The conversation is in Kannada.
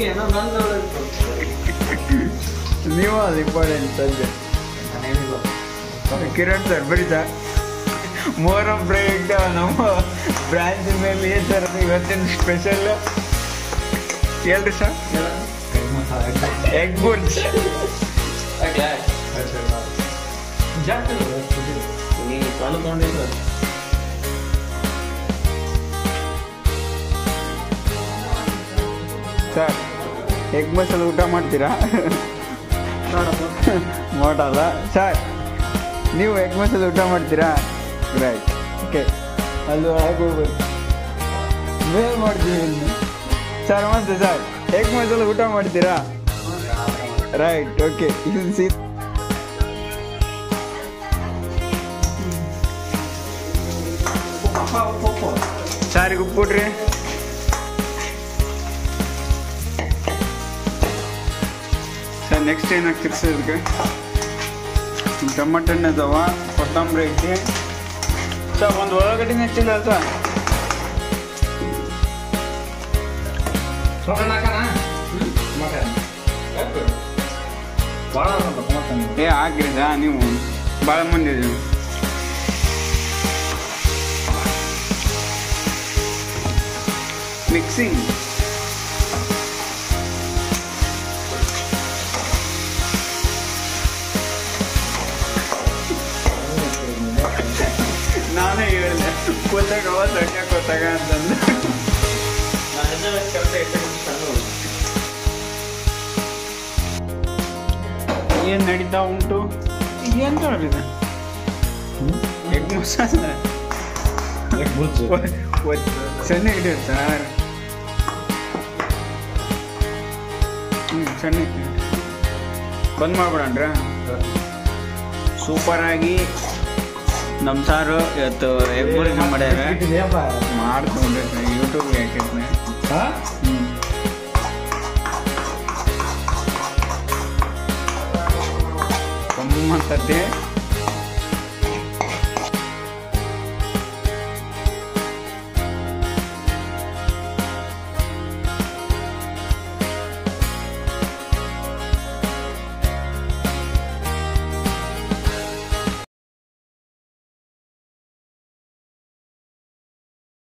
ಏನೋ ನನ್ನ ನೀವು ಅದು ಇಂಪಾರ್ಟೆಂಟ್ ಸಂಜೆ ಕಿರಣ್ ಸರ್ ಬರೀ ಸರ್ ಮೊಹರಂ ಪ್ರಯುಕ್ತ ನಮ್ಮ ಬ್ರಾಂಚ್ ಮೇಲೆ ಏನು ಸರ್ ಇವತ್ತಿನ ಸ್ಪೆಷಲ್ ಹೇಳ್ರಿ ಸರ್ ಎಗ್ ಬುರ್ಜ್ ನೀನು ಸಣ್ಣ ತೊಗೊಂಡಿಲ್ಲ ಸರ್ ಎಗ್ ಮಸಾಲ ಊಟ ಮಾಡ್ತೀರಾ ಮಾಡಲ್ಲ ಸರ್ ನೀವು ಎಗ್ ಮಸಾಲ ಊಟ ಮಾಡ್ತೀರಾ ರೈಟ್ ಓಕೆ ಅಲ್ಲಿ ಒಳಗೆ ಹೋಗ್ಬೇಕು ಮೇಲ್ ಮಾಡ್ತೀವಿ ಇನ್ನು ಸರ್ ಮತ್ತೆ ಸರ್ ಎಗ್ ಮಸಾಲ ಊಟ ಮಾಡ್ತೀರಾ ರೈಟ್ ಓಕೆ ಇದು ಸಿ ಸಾರಿಗೆ ಉಪ್ಪು ಕೊಡ್ರಿ ಸರ್ ನೆಕ್ಸ್ಟ್ ಏನು ಹಾಕ್ತೀರಿ ಸರ್ ಇದಕ್ಕೆ ಟೊಮಟೊ ಹಣ್ಣು ಅದಾವ ಕೊತ್ತಂಬರಿ ಐತಿ ಸರ್ ಒಂದು ಒಳಗಡೆ ಹೆಚ್ಚಿಲ್ಲ ಸರ್ ಭಾಳ ಮಾಡ್ತಾನೆ ಏ ಹಾಕ್ರಿದ ನೀವು ಭಾಳ ಮಂದಿ ಇದೀವಿ ಮಿಕ್ಸಿಂಗ್ ನಾನೇ ಹೇಳಿದೆ ಕೂತಾಗ ಸಣ್ಣ ಕೂತಾಗ ಅಂತಂದು ನಾನು ಕೆಲಸ ಇಟ್ಟು ಸಣ್ಣ ಏನು ನಡೀತಾ ಉಂಟು ಏನು ನೋಡಿದೆ ಎಗ್ ಮಸಾಲ ಸಣ್ಣ ಹಿಡಿಯೋದು ಸರ್ ಹ್ಞೂ ಸಣ್ಣ ಬಂದ್ ಮಾಡ್ಬಿಡಣ್ರ ಸೂಪರಾಗಿ ನಮ್ಮ ಸಾರು ಇವತ್ತು ಎಗ್ ಬುರ್ಜಿ ಮಾಡ್ಯಾರ ಮಾಡ್ಕೊಂಡ್ರೆ ಯೂಟ್ಯೂಬ್ಗೆ ಹಾಕಿದ್ನೆ ಹ್ಞೂ ಗಮ್ಮತ್ತೈತಿ